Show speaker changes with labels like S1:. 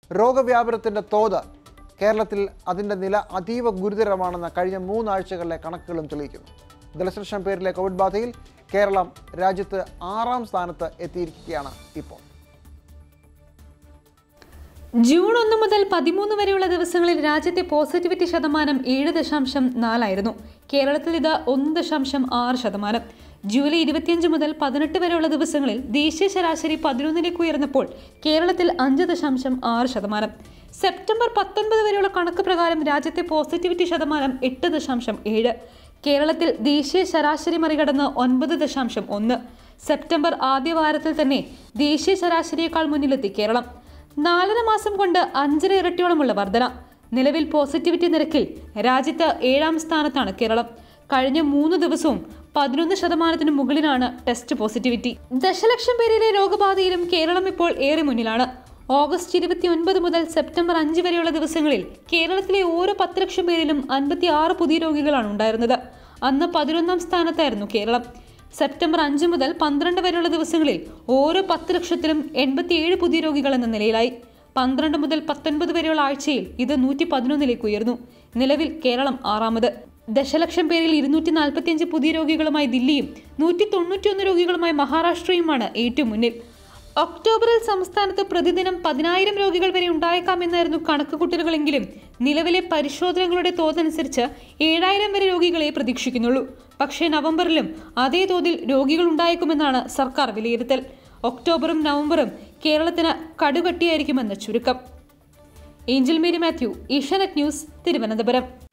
S1: രോഗവ്യാപനത്തിൻ്റെ തോത് കേരളത്തിൽ അതിൻ്റെ നില അതീവ ഗുരുതരമാണെന്ന് കഴിഞ്ഞ മൂന്നാഴ്ചകളിലെ കണക്കുകളും തെളിയിക്കുന്നു ദശലക്ഷം പേരിലെ കോവിഡ് ബാധയിൽ കേരളം രാജ്യത്ത് ആറാം സ്ഥാനത്ത് എത്തിയിരിക്കുകയാണ് ഇപ്പോൾ
S2: ജൂൺ ഒന്ന് മുതൽ പതിമൂന്ന് വരെയുള്ള ദിവസങ്ങളിൽ രാജ്യത്തെ പോസിറ്റിവിറ്റി ശതമാനം ഏഴ് ദശാംശം നാലായിരുന്നു കേരളത്തിൽ ഇത് ഒന്ന് ദശാംശം ആറ് ശതമാനം ജൂലൈ ഇരുപത്തിയഞ്ച് മുതൽ പതിനെട്ട് വരെയുള്ള ദിവസങ്ങളിൽ ദേശീയ ശരാശരി പതിനൊന്നിലേക്ക് ഉയർന്നപ്പോൾ കേരളത്തിൽ അഞ്ച് ദശാംശം ആറ് ശതമാനം സെപ്റ്റംബർ പത്തൊൻപത് വരെയുള്ള കണക്ക് പ്രകാരം രാജ്യത്തെ പോസിറ്റിവിറ്റി ശതമാനം എട്ട് ദശാംശം ഏഴ് കേരളത്തിൽ ദേശീയ ശരാശരി മറികടന്ന് ഒൻപത് ദശാംശം ഒന്ന് സെപ്റ്റംബർ ആദ്യ വാരത്തിൽ തന്നെ ദേശീയ ശരാശരിയേക്കാൾ മുന്നിലെത്തി കേരളം നാലര മാസം കൊണ്ട് അഞ്ചര ഇരട്ടിയോളമുള്ള വർധന നിലവിൽ പോസിറ്റിവിറ്റി നിരക്കിൽ രാജ്യത്ത് ഏഴാം സ്ഥാനത്താണ് കേരളം കഴിഞ്ഞ മൂന്ന് ദിവസവും പതിനൊന്ന് ശതമാനത്തിന് മുകളിലാണ് ടെസ്റ്റ് പോസിറ്റിവിറ്റി ദശലക്ഷം പേരിലെ രോഗബാധയിലും കേരളം ഇപ്പോൾ ഏറെ മുന്നിലാണ് ഓഗസ്റ്റ് ഇരുപത്തി ഒൻപത് മുതൽ സെപ്റ്റംബർ അഞ്ച് വരെയുള്ള ദിവസങ്ങളിൽ കേരളത്തിലെ ഓരോ പത്ത് ലക്ഷം പേരിലും അൻപത്തി ആറ് പുതിയ രോഗികളാണ് ഉണ്ടായിരുന്നത് അന്ന് പതിനൊന്നാം സ്ഥാനത്തായിരുന്നു കേരളം സെപ്റ്റംബർ അഞ്ച് മുതൽ പന്ത്രണ്ട് വരെയുള്ള ദിവസങ്ങളിൽ ഓരോ പത്ത് ലക്ഷത്തിലും എൺപത്തിയേഴ് പുതിയ രോഗികൾ എന്ന നിലയിലായി പന്ത്രണ്ട് മുതൽ പത്തൊൻപത് വരെയുള്ള ആഴ്ചയിൽ ഇത് നൂറ്റി പതിനൊന്നിലേക്ക് ഉയർന്നു നിലവിൽ കേരളം ആറാമത് ദശലക്ഷം പേരിൽ ഇരുന്നൂറ്റി നാൽപ്പത്തിയഞ്ച് പുതിയ രോഗികളുമായി ദില്ലിയും നൂറ്റി തൊണ്ണൂറ്റിയൊന്ന് രോഗികളുമായി മഹാരാഷ്ട്രയുമാണ് ഏറ്റവും മുന്നിൽ ഒക്ടോബറിൽ സംസ്ഥാനത്ത് പ്രതിദിനം പതിനായിരം രോഗികൾ വരെ ഉണ്ടായേക്കാമെന്നായിരുന്നു കണക്കുകൂട്ടലുകളെങ്കിലും നിലവിലെ പരിശോധനകളുടെ തോതനുസരിച്ച് ഏഴായിരം വരെ രോഗികളെ പ്രതീക്ഷിക്കുന്നുള്ളൂ പക്ഷേ നവംബറിലും അതേ തോതിൽ രോഗികൾ ഉണ്ടായേക്കുമെന്നാണ് സർക്കാർ വിലയിരുത്തൽ ഒക്ടോബറും നവംബറും കേരളത്തിന് കടുകട്ടിയായിരിക്കുമെന്ന് ചുരുക്കം ഏഞ്ചൽ മേരി മാത്യു ഏഷ്യാനെറ്റ് ന്യൂസ് തിരുവനന്തപുരം